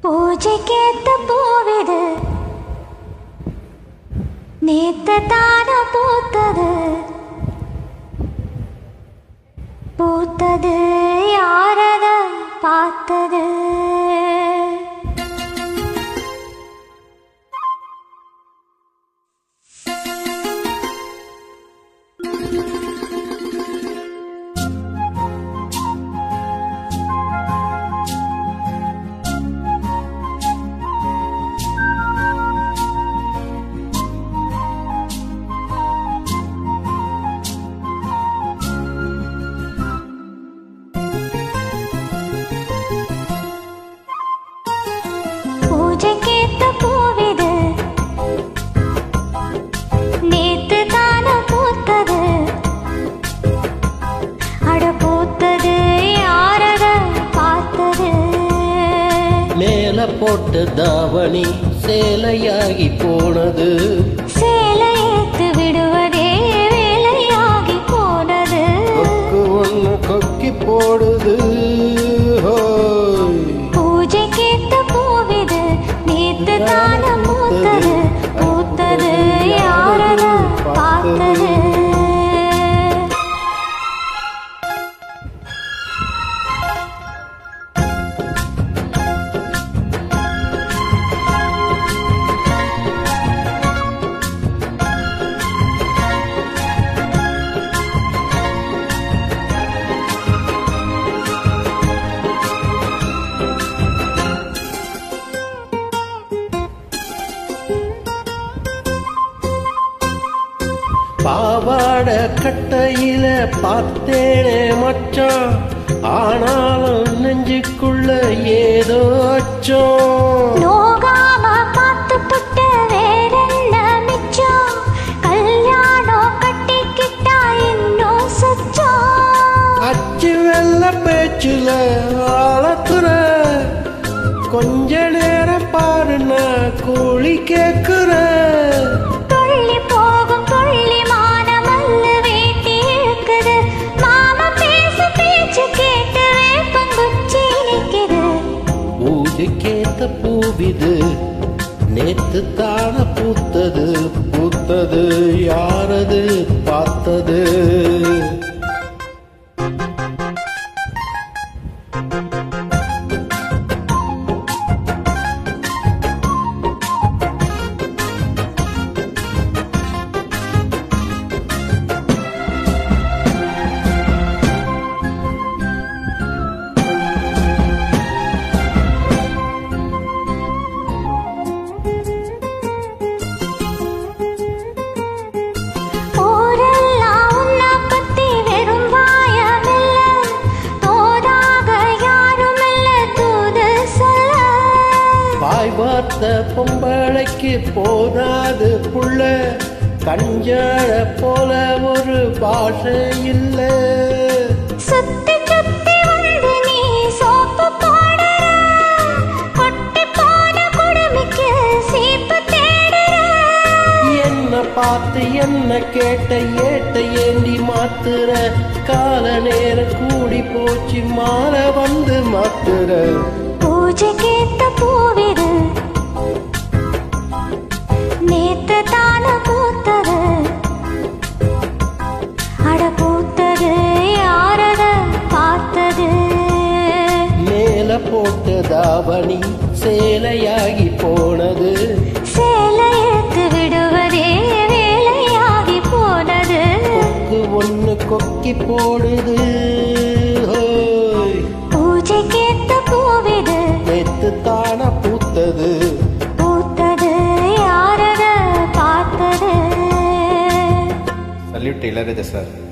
பூஜைக்கேத்த பூவிது நேத்து தான பூத்தது பூத்தது யாரத பார்த்தது பூஜைக்கேத்த பூவிது நேத்து தான பூத்தது அட பூத்தது யாரத பார்த்தது மேல போட்டு தாவணி சேலையாகி போனது சேலை ஏத்து விடுவதே வேலையாகி போனது கொக்கு ஒண்ணு கொக்கி போடுது ஹோய். பூஜைக்கேத்த பூவிது நேத்து தான பூத்தது பூத்தது யாரத பார்த்தது பாவாட கட்டையில பார்த்தேனே மச்சான் ஆனாலும் நெஞ்சுக்குள்ள ஏதோ அச்சம் நோகாம பார்த்து புட்ட வேறென்ன மிச்சம் கல்யாணம் கட்டிக்கிட்டா இன்னும் சுச்சம் அச்சு வெள்ள பேச்சுல ஆளத்துற கொஞ்ச நேரம் பாருன்னா கூலி கேக்குற துள்ளி போகும் துள்ளி மானமல்லு வேட்டி இழுக்குது மாமா பேச பேச்சு கேட்டு வேப்பங்குச்சி நிக்குது பூஜைக்கேத்த பூவிது நேத்து தான பூத்தது பூத்தது யாரது பார்த்தது ஊரெல்லாம் உன்னை பத்தி வெறும் வாயமில்ல தோதாக யாருமில்ல தூது சொல்ல பாய் பார்த்த பொம்பளைக்கு போதாது புள்ள கஞ்சாழ போல ஒரு பாஷை இல்ல சுத்தி சுத்தி வந்து நீ சோப்பு போடுற கொட்டி போன குடுமிக்கு சீப்பு தேடுற என்ன பார்த்து என்ன கேட்ட ஏட்ட ஏண்டி மாத்துற கால நேரம் கூடி போச்சு மாற வந்து மாத்துற பூஜைக்கேத்த பூவிது நேத்து தான பூத்தது அட பூத்தது யாரத பார்த்தது மேல போட்ட தாவணி சேலையாகி போனது சேலை எடுத்து விடுவதே வேலையாகி போனது கொக்கு ஒண்ணு கொக்கி போடுது ஹோய். பூஜைக்கேத்த பூவிது நேத்து தான பூத்தது பூத்தது யாரத பார்த்தது சல்யூட் இளையராஜா சார்